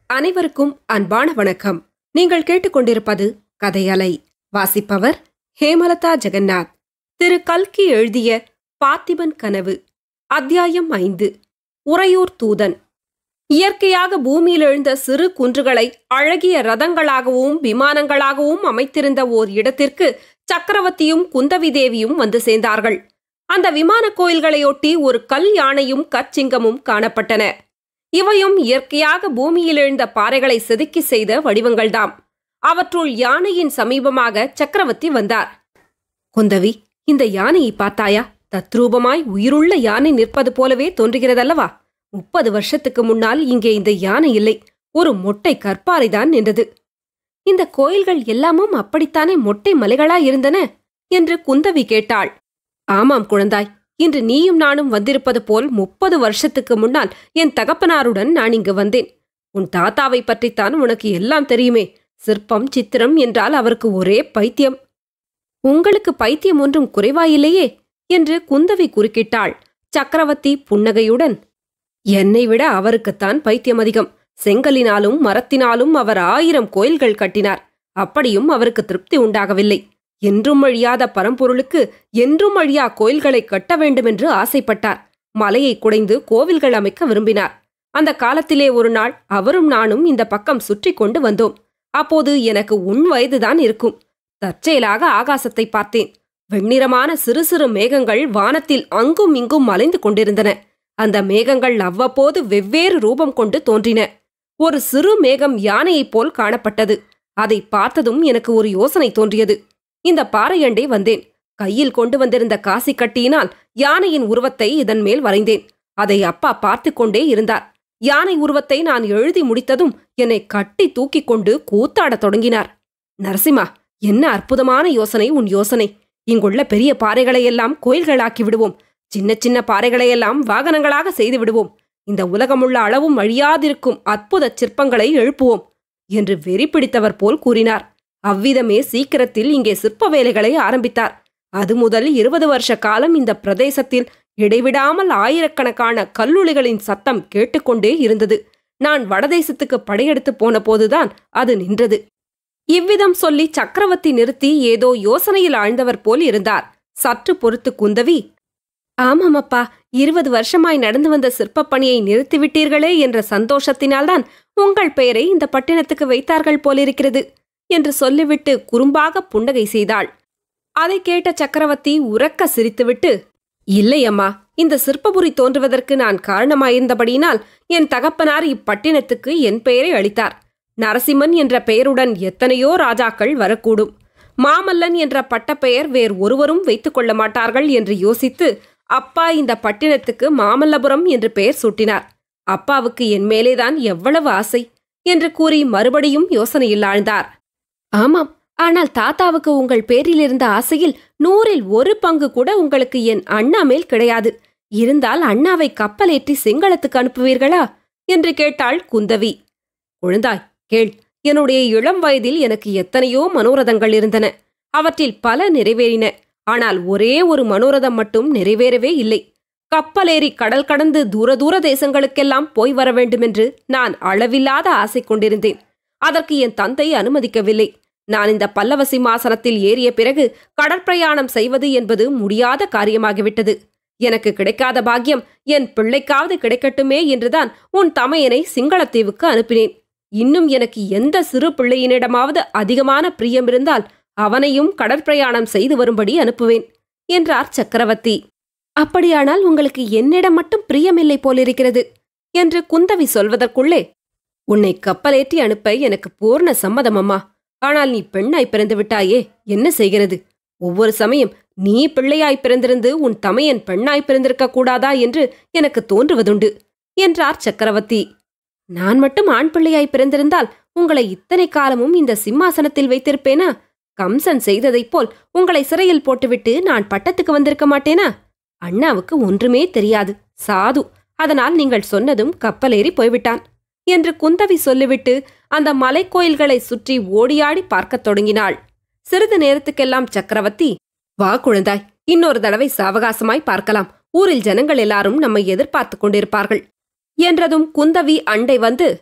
அனைவருக்கும் அன்பான வணக்கம் நீங்கள் கேட்டுக்கொண்டிருப்பது கதையலை வாசிப்பவர் ஹேமலதா ஜெகநாத் திரு கல்கி எழுதிய பாத்திமன் கனவு அத்தியாயம் ஐந்து உறையூர் தூதன் இயற்கையாக பூமியில் எழுந்த சிறு குன்றுகளை அழகிய ரதங்களாகவும் விமானங்களாகவும் அமைத்திருந்த ஓர் இடத்திற்கு சக்கரவர்த்தியும் குந்தவி தேவியும் வந்து சேர்ந்தார்கள் அந்த விமான கோயில்களையொட்டி ஒரு கல் யானையும் கற்சிங்கமும் காணப்பட்டன இவையும் இயற்கையாக பூமியில் எழுந்த பாறைகளை செதுக்கி செய்த வடிவங்கள்தாம் அவற்றுள் யானையின் சமீபமாக சக்கரவர்த்தி வந்தார் குந்தவி இந்த யானையை பார்த்தாயா தத்ரூபமாய் உயிருள்ள யானை நிற்பது போலவே தோன்றுகிறதல்லவா முப்பது வருஷத்துக்கு முன்னால் இங்கே இந்த யானை இல்லை ஒரு மொட்டை கற்பாறைதான் நின்றது இந்த கோயில்கள் எல்லாமும் அப்படித்தானே மொட்டை மலைகளா இருந்தன என்று குந்தவி கேட்டாள் ஆமாம் குழந்தாய் இன்று நீயும் நானும் வந்திருப்பது போல் முப்பது வருஷத்துக்கு முன்னால் என் தகப்பனாருடன் நான் இங்கு வந்தேன் உன் தாத்தாவை பற்றித்தான் உனக்கு எல்லாம் தெரியுமே சிற்பம் சித்திரம் என்றால் அவருக்கு ஒரே பைத்தியம் உங்களுக்கு பைத்தியம் ஒன்றும் குறைவாயில்லையே என்று குந்தவி குறுக்கிட்டாள் சக்கரவர்த்தி புன்னகையுடன் என்னை விட அவருக்குத்தான் பைத்தியம் அதிகம் செங்கலினாலும் மரத்தினாலும் அவர் ஆயிரம் கோயில்கள் கட்டினார் அப்படியும் அவருக்கு திருப்தி உண்டாகவில்லை என்றும் அழியாத பரம்பொருளுக்கு என்றும் அழியா கோயில்களை கட்ட வேண்டுமென்று ஆசைப்பட்டார் மலையை குடைந்து கோவில்கள் அமைக்க விரும்பினார் அந்த காலத்திலே ஒரு நாள் அவரும் நானும் இந்த பக்கம் சுற்றி கொண்டு வந்தோம் அப்போது எனக்கு உன் வயதுதான் இருக்கும் தற்செயலாக ஆகாசத்தை பார்த்தேன் வெண்ணிறமான சிறு சிறு மேகங்கள் வானத்தில் அங்கும் இங்கும் மலைந்து கொண்டிருந்தன அந்த மேகங்கள் அவ்வப்போது வெவ்வேறு ரூபம் கொண்டு தோன்றின ஒரு சிறு மேகம் யானையைப் போல் காணப்பட்டது அதை பார்த்ததும் எனக்கு ஒரு யோசனை தோன்றியது இந்த பாறையண்டை வந்தேன் கையில் கொண்டு வந்திருந்த காசி கட்டியினால் யானையின் உருவத்தை இதன் மேல் வரைந்தேன் அதை அப்பா பார்த்து கொண்டே இருந்தார் யானை உருவத்தை நான் எழுதி முடித்ததும் என்னை கட்டி தூக்கிக் கொண்டு கூத்தாடத் தொடங்கினார் நரசிம்மா என்ன அற்புதமான யோசனை உன் யோசனை இங்குள்ள பெரிய பாறைகளையெல்லாம் கோயில்களாக்கி விடுவோம் சின்ன சின்ன பாறைகளையெல்லாம் வாகனங்களாக செய்து விடுவோம் இந்த உலகமுள்ள அளவும் அழியாதிருக்கும் அற்புத சிற்பங்களை எழுப்புவோம் என்று வெறி பிடித்தவர் போல் கூறினார் அவ்விதமே சீக்கிரத்தில் இங்கே சிற்ப வேலைகளை ஆரம்பித்தார் அது முதல் இருபது வருஷ காலம் இந்த பிரதேசத்தில் இடைவிடாமல் ஆயிரக்கணக்கான கல்லுளிகளின் சத்தம் கேட்டுக்கொண்டே இருந்தது நான் வடதேசத்துக்கு படையெடுத்து போன போதுதான் அது நின்றது இவ்விதம் சொல்லி சக்கரவர்த்தி நிறுத்தி ஏதோ யோசனையில் ஆழ்ந்தவர் போல் இருந்தார் சற்று பொறுத்து குந்தவி ஆமாம் அப்பா இருபது வருஷமாய் நடந்து வந்த சிற்பப் பணியை நிறுத்திவிட்டீர்களே என்ற சந்தோஷத்தினால்தான் உங்கள் பெயரை இந்த பட்டினத்துக்கு வைத்தார்கள் போலிருக்கிறது என்று சொல்லிவிட்டு குறும்பாக புன்னகை செய்தாள் அதை கேட்ட சக்கரவர்த்தி உறக்க சிரித்துவிட்டு இல்லை அம்மா இந்த சிற்பபுரி தோன்றுவதற்கு நான் காரணமாயிருந்தபடியினால் என் தகப்பனார் இப்பட்டினத்துக்கு என் பெயரை அளித்தார் நரசிம்மன் என்ற பெயருடன் எத்தனையோ ராஜாக்கள் வரக்கூடும் மாமல்லன் என்ற பட்டப்பெயர் வேறு ஒருவரும் வைத்துக் கொள்ள மாட்டார்கள் என்று யோசித்து அப்பா இந்த பட்டினத்துக்கு மாமல்லபுரம் என்று பெயர் சூட்டினார் அப்பாவுக்கு என் மேலேதான் எவ்வளவு ஆசை என்று கூறி மறுபடியும் யோசனையில் ஆழ்ந்தார் ஆமாம் ஆனால் தாத்தாவுக்கு உங்கள் பேரில் இருந்த ஆசையில் நூறில் ஒரு பங்கு கூட உங்களுக்கு என் அண்ணா மேல் கிடையாது இருந்தால் அண்ணாவை கப்பலேற்றி சிங்களத்துக்கு அனுப்புவீர்களா என்று கேட்டாள் குந்தவி குழந்தாய் கேள் என்னுடைய இளம் வயதில் எனக்கு எத்தனையோ மனோரதங்கள் இருந்தன அவற்றில் பல நிறைவேறின ஆனால் ஒரே ஒரு மனோரதம் மட்டும் நிறைவேறவே இல்லை கப்பலேறி கடல் கடந்து தூர தூர தேசங்களுக்கெல்லாம் போய் வர வேண்டுமென்று நான் அளவில்லாத ஆசை கொண்டிருந்தேன் அதற்கு என் தந்தை அனுமதிக்கவில்லை நான் இந்த பல்லவ சிம்மாசனத்தில் ஏறிய பிறகு கடற்பிரயாணம் செய்வது என்பது முடியாத காரியமாகிவிட்டது எனக்கு கிடைக்காத பாக்கியம் என் பிள்ளைக்காவது கிடைக்கட்டுமே என்றுதான் உன் தமையனை சிங்களத்தீவுக்கு அனுப்பினேன் இன்னும் எனக்கு எந்த சிறு பிள்ளையினிடமாவது அதிகமான பிரியம் இருந்தால் அவனையும் கடற்பிரயாணம் செய்து வரும்படி அனுப்புவேன் என்றார் சக்கரவர்த்தி அப்படியானால் உங்களுக்கு என்னிடம் மட்டும் பிரியமில்லை போலிருக்கிறது என்று குந்தவி சொல்வதற்குள்ளே உன்னை கப்பலேற்றி அனுப்ப எனக்கு பூர்ண சம்மதம் அம்மா ஆனால் நீ பெண்ணாய் பிறந்து விட்டாயே என்ன செய்கிறது ஒவ்வொரு சமயம் நீ பிள்ளையாய் பிறந்திருந்து உன் தமையன் பெண்ணாய் பிறந்திருக்க கூடாதா என்று எனக்கு தோன்றுவதுண்டு என்றார் சக்கரவர்த்தி நான் மட்டும் ஆண் பிள்ளையாய் பிறந்திருந்தால் உங்களை இத்தனை காலமும் இந்த சிம்மாசனத்தில் வைத்திருப்பேனா கம்சன் செய்ததைப் போல் உங்களை சிறையில் போட்டுவிட்டு நான் பட்டத்துக்கு வந்திருக்க மாட்டேனா அண்ணாவுக்கு ஒன்றுமே தெரியாது சாது அதனால் நீங்கள் சொன்னதும் கப்பலேறி போய்விட்டான் என்று குந்தவி சொல்லிவிட்டு அந்த மலைக்கோயில்களை சுற்றி ஓடியாடி பார்க்கத் தொடங்கினாள் சிறிது நேரத்துக்கெல்லாம் சக்கரவர்த்தி வா குழந்தாய் இன்னொரு தடவை சாவகாசமாய் பார்க்கலாம் ஊரில் ஜனங்கள் எல்லாரும் நம்மை எதிர்பார்த்து கொண்டிருப்பார்கள் என்றதும் குந்தவி அண்டை வந்து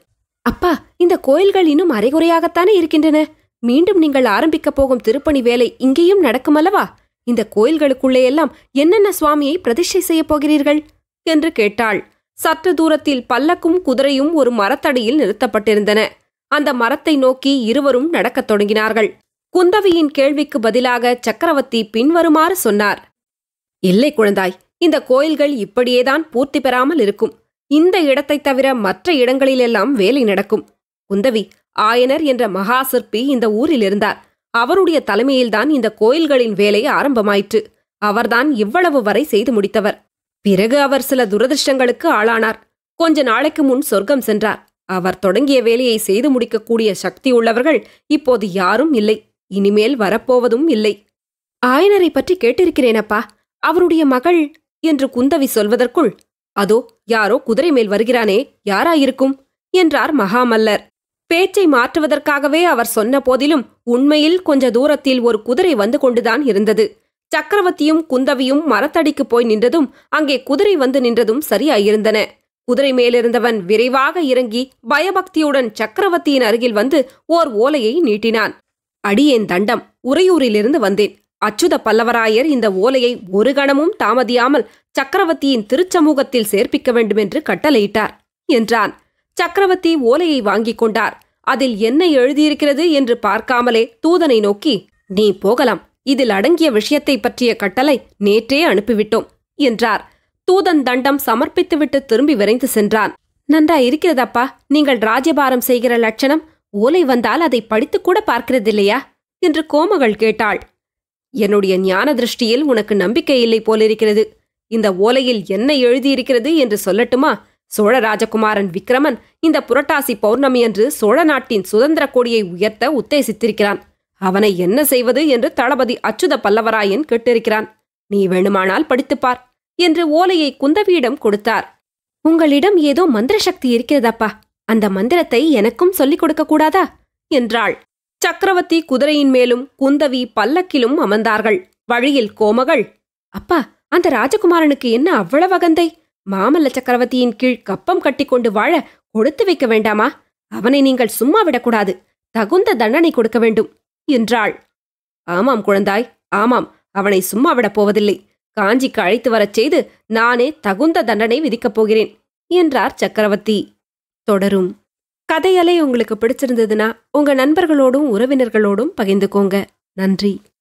அப்பா இந்த கோயில்கள் இன்னும் அரைகுறையாகத்தானே இருக்கின்றன மீண்டும் நீங்கள் ஆரம்பிக்கப் போகும் திருப்பணி வேலை இங்கேயும் நடக்குமல்லவா இந்த கோயில்களுக்குள்ளே எல்லாம் என்னென்ன சுவாமியை பிரதிஷ்டை செய்யப் போகிறீர்கள் என்று கேட்டாள் சற்று தூரத்தில் பல்லக்கும் குதிரையும் ஒரு மரத்தடியில் நிறுத்தப்பட்டிருந்தன அந்த மரத்தை நோக்கி இருவரும் நடக்கத் தொடங்கினார்கள் குந்தவியின் கேள்விக்கு பதிலாக சக்கரவர்த்தி பின்வருமாறு சொன்னார் இல்லை குழந்தாய் இந்த கோயில்கள் இப்படியேதான் பூர்த்தி பெறாமல் இருக்கும் இந்த இடத்தைத் தவிர மற்ற இடங்களிலெல்லாம் வேலை நடக்கும் குந்தவி ஆயனர் என்ற மகா சிற்பி இந்த ஊரில் இருந்தார் அவருடைய தலைமையில்தான் இந்த கோயில்களின் வேலை ஆரம்பமாயிற்று அவர்தான் இவ்வளவு வரை செய்து முடித்தவர் பிறகு அவர் சில துரதிர்ஷ்டங்களுக்கு ஆளானார் கொஞ்ச நாளைக்கு முன் சொர்க்கம் சென்றார் அவர் தொடங்கிய வேலையை செய்து முடிக்கக்கூடிய சக்தி உள்ளவர்கள் இப்போது யாரும் இல்லை இனிமேல் வரப்போவதும் இல்லை ஆயனரை பற்றி கேட்டிருக்கிறேனப்பா அவருடைய மகள் என்று குந்தவி சொல்வதற்குள் அதோ யாரோ குதிரை மேல் வருகிறானே யாராயிருக்கும் என்றார் மகாமல்லர் பேச்சை மாற்றுவதற்காகவே அவர் சொன்ன போதிலும் உண்மையில் கொஞ்ச தூரத்தில் ஒரு குதிரை வந்து கொண்டுதான் இருந்தது சக்கரவர்த்தியும் குந்தவியும் மரத்தடிக்கு போய் நின்றதும் அங்கே குதிரை வந்து நின்றதும் சரியாயிருந்தன குதிரை மேலிருந்தவன் விரைவாக இறங்கி பயபக்தியுடன் சக்கரவர்த்தியின் அருகில் வந்து ஓர் ஓலையை நீட்டினான் அடியேன் தண்டம் உறையூரிலிருந்து வந்தேன் அச்சுத பல்லவராயர் இந்த ஓலையை ஒரு கணமும் தாமதியாமல் சக்கரவர்த்தியின் திருச்சமூகத்தில் சேர்ப்பிக்க வேண்டுமென்று கட்டளையிட்டார் என்றான் சக்கரவர்த்தி ஓலையை வாங்கிக் கொண்டார் அதில் என்ன எழுதியிருக்கிறது என்று பார்க்காமலே தூதனை நோக்கி நீ போகலாம் இதில் அடங்கிய விஷயத்தை பற்றிய கட்டளை நேற்றே அனுப்பிவிட்டோம் என்றார் தூதன் தண்டம் சமர்ப்பித்துவிட்டு திரும்பி விரைந்து சென்றான் நன்றா இருக்கிறதப்பா நீங்கள் ராஜபாரம் செய்கிற லட்சணம் ஓலை வந்தால் அதை படித்துக்கூட பார்க்கிறதில்லையா என்று கோமகள் கேட்டாள் என்னுடைய ஞான திருஷ்டியில் உனக்கு நம்பிக்கை இல்லை போலிருக்கிறது இந்த ஓலையில் என்ன எழுதியிருக்கிறது என்று சொல்லட்டுமா சோழ ராஜகுமாரன் விக்ரமன் இந்த புரட்டாசி பௌர்ணமி அன்று சோழ நாட்டின் சுதந்திர கொடியை உயர்த்த உத்தேசித்திருக்கிறான் அவனை என்ன செய்வது என்று தளபதி அச்சுத பல்லவராயன் கேட்டிருக்கிறான் நீ வேணுமானால் படித்துப்பார் என்று ஓலையை குந்தவியிடம் கொடுத்தார் உங்களிடம் ஏதோ மந்திர சக்தி இருக்கிறதப்பா அந்த மந்திரத்தை எனக்கும் சொல்லிக் கொடுக்க கூடாதா என்றாள் சக்கரவர்த்தி குதிரையின் மேலும் குந்தவி பல்லக்கிலும் அமர்ந்தார்கள் வழியில் கோமகள் அப்பா அந்த ராஜகுமாரனுக்கு என்ன அவ்வளவு அகந்தை மாமல்ல சக்கரவர்த்தியின் கீழ் கப்பம் கட்டிக்கொண்டு வாழ கொடுத்து வைக்க வேண்டாமா அவனை நீங்கள் சும்மா விடக்கூடாது தகுந்த தண்டனை கொடுக்க வேண்டும் என்றாள் ஆமாம் குழந்தாய் ஆமாம் அவனை சும்மா விடப் போவதில்லை காஞ்சிக்கு அழைத்து வரச் செய்து நானே தகுந்த தண்டனை விதிக்கப் போகிறேன் என்றார் சக்கரவர்த்தி தொடரும் கதையலை உங்களுக்கு பிடிச்சிருந்ததுன்னா உங்க நண்பர்களோடும் உறவினர்களோடும் பகிர்ந்துக்கோங்க நன்றி